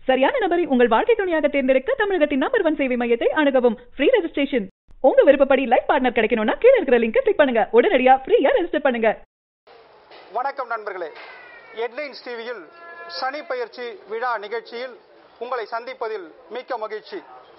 சரியான நபரை உங்கள் வாழ்க்கை துணையாக தேர்ந்தெடுக்க தமிழகத்தின் நம்பர் ஒன் சேவை மையத்தை அணுகவும் ஃப்ரீ ரெஜிஸ்ட்ரேஷன் உங்க விருப்பப்படி லைஃப் பார்ட்னர் கிடைக்கணும்னா கீழ இருக்கிற லிங்கை கிளிக் பண்ணுங்க உடனடியா ஃப்ரீயா ரெஜிஸ்டர் பண்ணுங்க வணக்கம் நண்பர்களே ஹெட்லைன்ஸ் டிவியில் சனி பயிற்சி விழா நிகழ்ச்சியில் உங்களை சந்திப்பதில் மிக்க மகிழ்ச்சி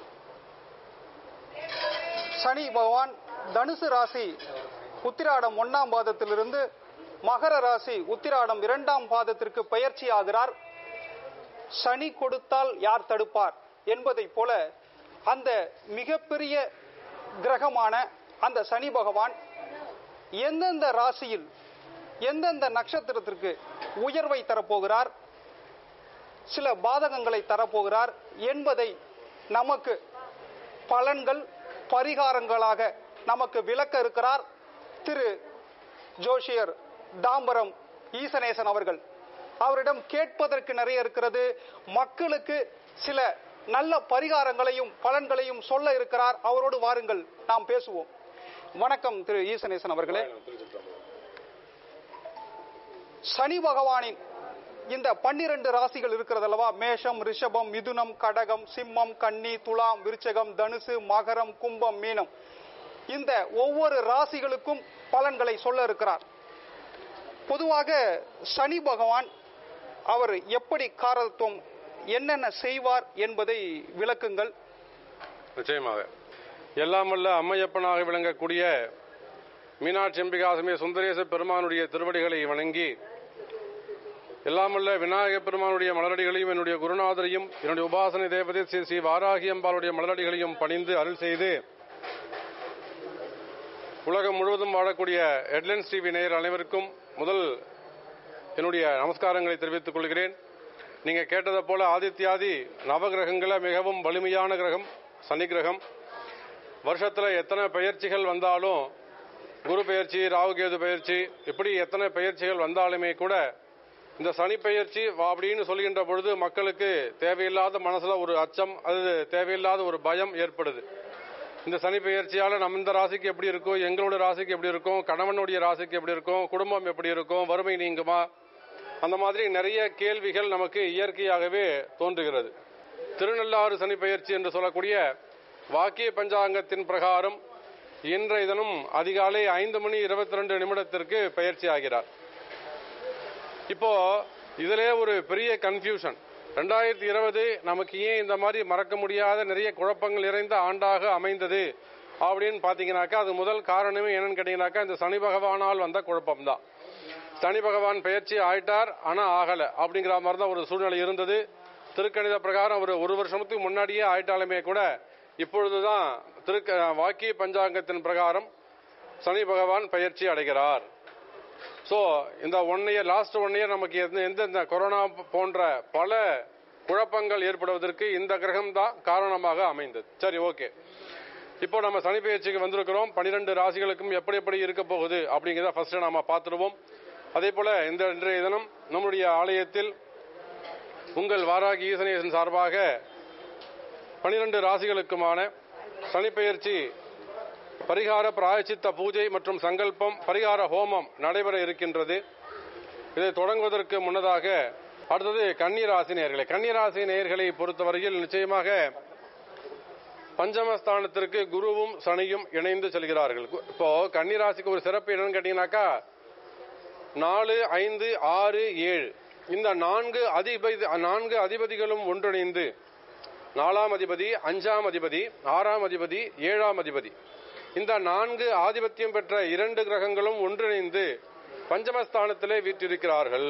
சனி பகவான் தனுசு ராசி உத்திராடம் ஒன்னாம் பாதத்திலிருந்து மகர ராசி உத்திராடம் இரண்டாம் பாதத்திற்கு பயிற்சி ஆகிறார் சனி கொடுத்தால் யார் தடுப்பார் என்பதைப் போல அந்த மிகப்பெரிய கிரகமான அந்த சனி பகவான் எந்தெந்த ராசியில் எந்தெந்த நட்சத்திரத்திற்கு உயர்வை தரப்போகிறார் சில பாதகங்களை தரப்போகிறார் என்பதை நமக்கு பலன்கள் பரிகாரங்களாக நமக்கு விளக்க இருக்கிறார் திரு ஜோஷியர் தாம்பரம் ஈசனேசன் அவர்கள் அவரிடம் கேட்பதற்கு நிறைய இருக்கிறது மக்களுக்கு சில நல்ல பரிகாரங்களையும் பலன்களையும் சொல்ல இருக்கிறார் அவரோடு வாருங்கள் நாம் பேசுவோம் வணக்கம் திரு ஈசனேசன் அவர்களே சனி பகவானின் இந்த பன்னிரண்டு ராசிகள் இருக்கிறது அல்லவா மேஷம் ரிஷபம் மிதுனம் கடகம் சிம்மம் கன்னி துலாம் விருச்சகம் தனுசு மகரம் கும்பம் மீனம் இந்த ஒவ்வொரு ராசிகளுக்கும் பலன்களை சொல்ல இருக்கிறார் பொதுவாக சனி பகவான் அவர் எப்படி காரத்துவம் என்னென்ன செய்வார் என்பதை விளக்குங்கள் நிச்சயமாக எல்லாம் வல்ல அம்மையப்பனாக விளங்கக்கூடிய மீனாட்சி அம்பிகாசமே சுந்தரேச பெருமானுடைய திருவடிகளை வணங்கி எல்லாமல்ல விநாயக பெருமானுடைய மலரடிகளையும் என்னுடைய குருநாதரையும் என்னுடைய உபாசனை தேவதை ஸ்ரீ ஸ்ரீ வாராகி அம்பாளுடைய மலரடிகளையும் பணிந்து அருள் செய்து உலகம் முழுவதும் வாழக்கூடிய ஹெட்லைன்ஸ் டிவி நேயர் அனைவருக்கும் முதல் என்னுடைய நமஸ்காரங்களை தெரிவித்துக் கொள்கிறேன் நீங்க கேட்டதை போல ஆதித்யாதி நவகிரகங்கள மிகவும் வலிமையான கிரகம் சனி கிரகம் வருஷத்துல எத்தனை பயிற்சிகள் வந்தாலும் குரு பயிற்சி ராகுகேது பயிற்சி இப்படி எத்தனை பயிற்சிகள் வந்தாலுமே கூட இந்த சனி பயிற்சி அப்படின்னு சொல்கின்ற பொழுது மக்களுக்கு தேவையில்லாத மனசுல ஒரு அச்சம் அது தேவையில்லாத ஒரு பயம் ஏற்படுது இந்த சனி பயிற்சியால நம்ம இந்த ராசிக்கு எப்படி இருக்கும் எங்களோட ராசிக்கு எப்படி இருக்கும் கணவனுடைய ராசிக்கு எப்படி இருக்கும் குடும்பம் எப்படி இருக்கும் வறுமை நீங்குமா அந்த மாதிரி நிறைய கேள்விகள் நமக்கு இயற்கையாகவே தோன்றுகிறது திருநள்ளாறு சனி பயிற்சி என்று சொல்லக்கூடிய வாக்கிய பஞ்சாங்கத்தின் பிரகாரம் இன்றைய தினம் அதிகாலை ஐந்து மணி இருபத்தி ரெண்டு நிமிடத்திற்கு பயிற்சி ஆகிறார் இப்போ இதிலே ஒரு பெரிய கன்ஃபியூஷன் ரெண்டாயிரத்தி இருபது நமக்கு ஏன் இந்த மாதிரி மறக்க முடியாத நிறைய குழப்பங்கள் நிறைந்த ஆண்டாக அமைந்தது அப்படின்னு பாத்தீங்கன்னாக்கா அது முதல் காரணமே என்னன்னு கேட்டீங்கன்னாக்கா இந்த சனி பகவானால் வந்த குழப்பம்தான் சனி பகவான் பயிற்சி ஆயிட்டார் ஆனா ஆகல அப்படிங்கிற மாதிரி தான் ஒரு சூழ்நிலை இருந்தது திருக்கணித பிரகாரம் ஒரு ஒரு வருஷத்துக்கு முன்னாடியே ஆயிட்டாலுமே கூட இப்பொழுதுதான் திருக்க வாக்கிய பஞ்சாங்கத்தின் பிரகாரம் சனி பகவான் பயிற்சி அடைகிறார் சோ இந்த one year last one year நமக்கு எந்த எந்தெந்த கொரோனா போன்ற பல குழப்பங்கள் ஏற்படுவதற்கு இந்த கிரகம் தான் காரணமாக அமைந்தது சரி ஓகே இப்போ நம்ம சனி பயிற்சிக்கு வந்திருக்கிறோம் பனிரெண்டு ராசிகளுக்கும் எப்படி எப்படி இருக்க போகுது அப்படிங்கிறத ஃபர்ஸ்ட் நாம பார்த்துருவோம் அதே போல இந்த இன்றைய தினம் நம்முடைய ஆலயத்தில் உங்கள் வாராகி ஈசனேசன் சார்பாக பனிரெண்டு ராசிகளுக்குமான சனிப்பெயர்ச்சி பரிகார பிராயச்சித்த பூஜை மற்றும் சங்கல்பம் பரிகார ஹோமம் நடைபெற இருக்கின்றது இதை தொடங்குவதற்கு முன்னதாக அடுத்தது கன்னிராசி நேயர்களே கன்னிராசி நேயர்களை பொறுத்தவரையில் நிச்சயமாக பஞ்சமஸ்தானத்திற்கு குருவும் சனியும் இணைந்து செல்கிறார்கள் இப்போ கன்னிராசிக்கு ஒரு சிறப்பு என்னன்னு கேட்டீங்கன்னாக்கா நாலு ஐந்து ஆறு ஏழு இந்த நான்கு அதிபதி நான்கு அதிபதிகளும் ஒன்றிணைந்து நாலாம் அதிபதி அஞ்சாம் அதிபதி ஆறாம் அதிபதி ஏழாம் அதிபதி இந்த நான்கு ஆதிபத்தியம் பெற்ற இரண்டு கிரகங்களும் ஒன்றிணைந்து பஞ்சமஸ்தானத்திலே வீற்றிருக்கிறார்கள்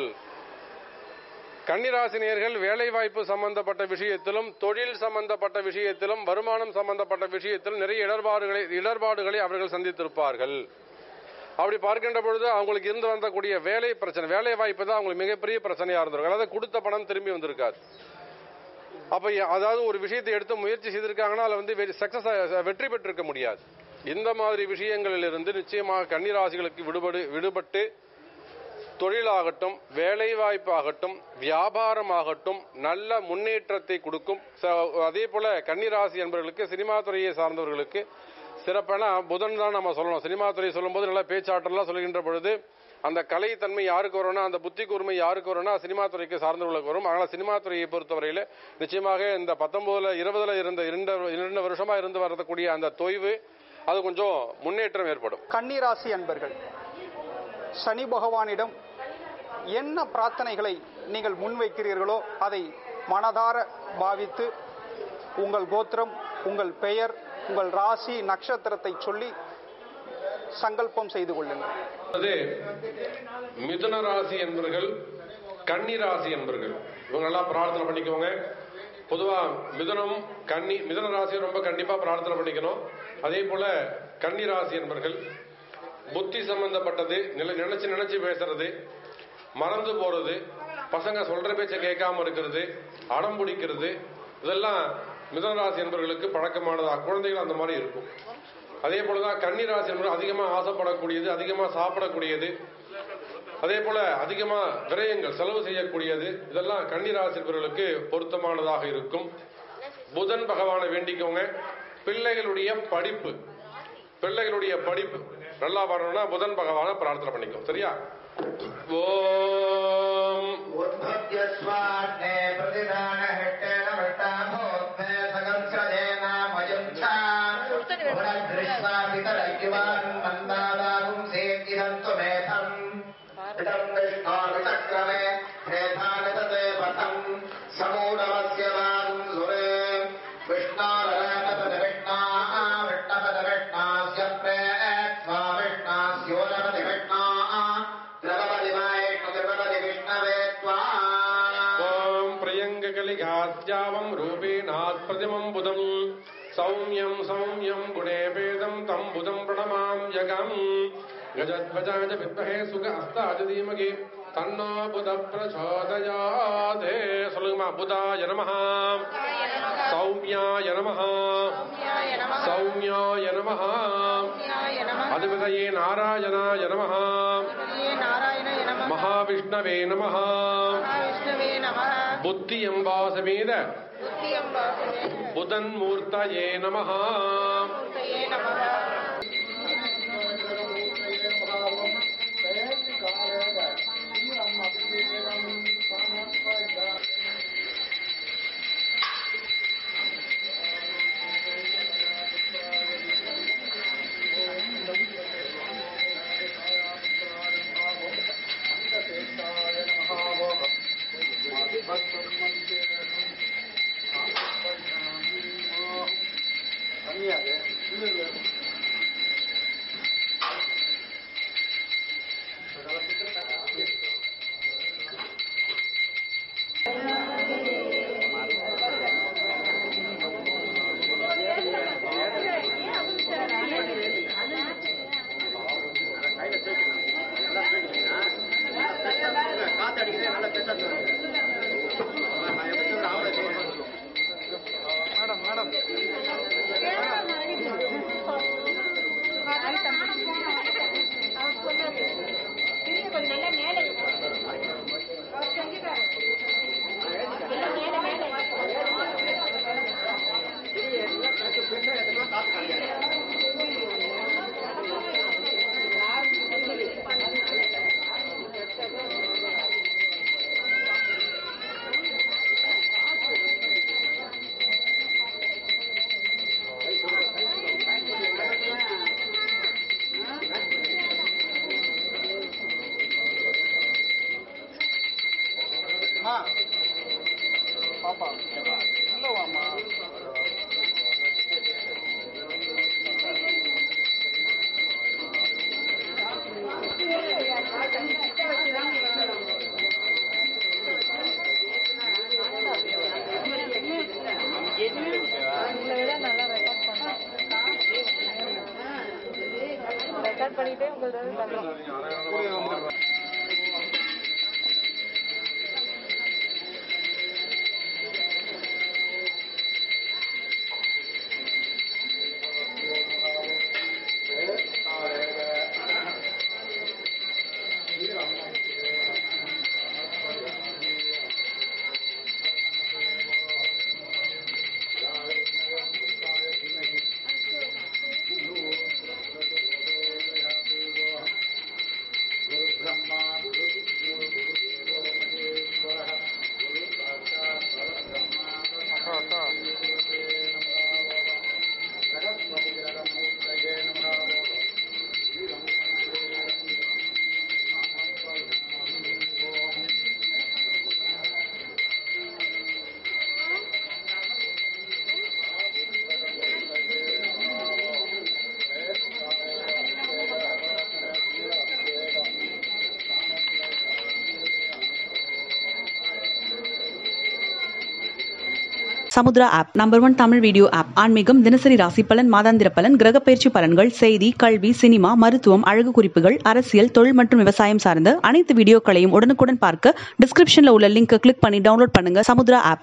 கன்னிராசினியர்கள் வேலை வாய்ப்பு சம்பந்தப்பட்ட விஷயத்திலும் தொழில் சம்பந்தப்பட்ட விஷயத்திலும் வருமானம் சம்பந்தப்பட்ட விஷயத்திலும் நிறைய இடர்பாடுகளை இடர்பாடுகளை அவர்கள் சந்தித்திருப்பார்கள் அப்படி பார்க்கின்ற பொழுது அவங்களுக்கு இருந்து வந்தக்கூடிய வேலை பிரச்சனை வேலை வாய்ப்பு தான் அவங்களுக்கு மிகப்பெரிய பிரச்சனையா இருந்திருக்கும் அதாவது கொடுத்த பணம் திரும்பி வந்திருக்காது அப்ப அதாவது ஒரு விஷயத்தை எடுத்து முயற்சி செய்திருக்காங்கன்னா அதுல வந்து சக்சஸ் வெற்றி பெற்றிருக்க முடியாது இந்த மாதிரி விஷயங்களில் இருந்து நிச்சயமாக கன்னிராசிகளுக்கு விடுபடு விடுபட்டு தொழிலாகட்டும் வேலை வாய்ப்பாகட்டும் வியாபாரமாகட்டும் நல்ல முன்னேற்றத்தை கொடுக்கும் அதே போல கன்னிராசி என்பவர்களுக்கு சினிமா துறையை சார்ந்தவர்களுக்கு சிறப்பான புதன் தான் நம்ம சொல்லணும் சினிமா துறை சொல்லும்போது நல்ல பேச்சாற்றலாம் சொல்கின்ற பொழுது அந்த கலை தன்மை யாருக்கு வரும்னா அந்த புத்தி கூர்மை யாருக்கு வரும்னா சினிமா துறைக்கு சார்ந்தவர்களுக்கு வரும் அதனால சினிமா துறையை பொறுத்தவரையில நிச்சயமாக இந்த பத்தொன்பதுல இருபதுல இருந்த இரண்டு இரண்டு வருஷமா இருந்து வரக்கூடிய அந்த தொய்வு அது கொஞ்சம் முன்னேற்றம் ஏற்படும் கன்னிராசி அன்பர்கள் சனி பகவானிடம் என்ன பிரார்த்தனைகளை நீங்கள் முன்வைக்கிறீர்களோ அதை மனதார பாவித்து உங்கள் கோத்திரம் உங்கள் பெயர் உங்கள் ராசி நட்சத்திரத்தை சொல்லி சங்கல்பம் செய்து கொள்ளுங்கள் அது மிதுன ராசி என்பர்கள் கன்னி ராசி என்பர்கள் இவங்க எல்லாம் பிரார்த்தனை பண்ணிக்கோங்க பொதுவா மிதுனம் கன்னி மிதுன ராசியை ரொம்ப கண்டிப்பா பிரார்த்தனை பண்ணிக்கணும் அதே போல கன்னி ராசி என்பர்கள் புத்தி சம்பந்தப்பட்டது நில- நினைச்சு நினைச்சு பேசுறது மறந்து போறது பசங்க சொல்ற பேச்சை கேட்காம இருக்கிறது அடம் பிடிக்கிறது இதெல்லாம் மிதனராசி என்பவர்களுக்கு பழக்கமானதா குழந்தைகள் அந்த மாதிரி இருக்கும் அதே போலதான் கன்னிராசி என்பது அதிகமா ஆசைப்படக்கூடியது அதிகமா சாப்பிடக்கூடியது அதே போல அதிகமா விரயங்கள் செலவு செய்யக்கூடியது இதெல்லாம் கன்னிராசி என்பவர்களுக்கு பொருத்தமானதாக இருக்கும் புதன் பகவானை வேண்டிக்கோங்க பிள்ளைகளுடைய படிப்பு பிள்ளைகளுடைய படிப்பு நல்லா வரணும்னா புதன் பகவானை பிரார்த்தனை பண்ணிக்கோ சரியா ஓம் उद्भव्य स्वाग्ने प्रतिदानहट्टेन वट्टाभोत्मे सगंसदेनामयम् च पुनर्दृष्ट्वापितरयुवान् मन्दादागुं सेत्तिदम् त्वमेधम् इदम् विष्णोर्विचक्रमे प्रेधानतते पथम् समूढमस्य वागुं सुरे विष्णोरपदविष्णा विष्णपदविष्णास्य प्रेत्वा विष्णास्योरपदिविष्णा द्रवपदिवायेष्णु द्रवपदि विष्णवे त्वा ஓம் பிரியங்ககலிகாத்யாவம் ரூபேணாத் பிரதிமம் புதம் சௌமியம் சௌமியம் குணே பேதம் தம் புதம் பிரணமாம் யகம் கஜத்வஜாஜ வித்மஹே சுக அஸ்தாஜ தீமகி தன்னோ புத பிரச்சோதயாதே சொல்லுங்கம்மா புதாய நமஹ சௌமியாய நமஹ சௌமியாய நமஹ அதிபதயே நாராயணாய நமஹ நாராயணாய நம மகாவிஷ்ணவே நமஹ விஷ்ணவே நம புத்தியம்பாசமேத புத்தியம்பாசமே புதன் மூர்த்தயே நமஹ மூர்த்தயே நம அம்மா பாப்பா உள்ள வாம்மா உங்களை விட நல்லா ரெக்கார்ட் பண்ணேன் ரெக்கார்ட் பண்ணிட்டே உங்களோட தரலாம் Brahma Samudra app number one Tamil video app ஆன்மீகம் தினசரி ராசி பலன் மாதாந்திர பலன் கிரகப்பயிற்சி பலன்கள் செய்தி கல்வி சினிமா மருத்துவம் அழகு குறிப்புகள் அரசியல் தொழில் மற்றும் விவசாயம் சார்ந்த அனைத்து வீடியோக்களையும் உடனுக்குடன் பார்க்க டிஸ்கிரிப்ஷன்ல உள்ள லிங்கை கிளிக் பண்ணி டவுன்லோட் பண்ணுங்க சமுத்ரா ஆப்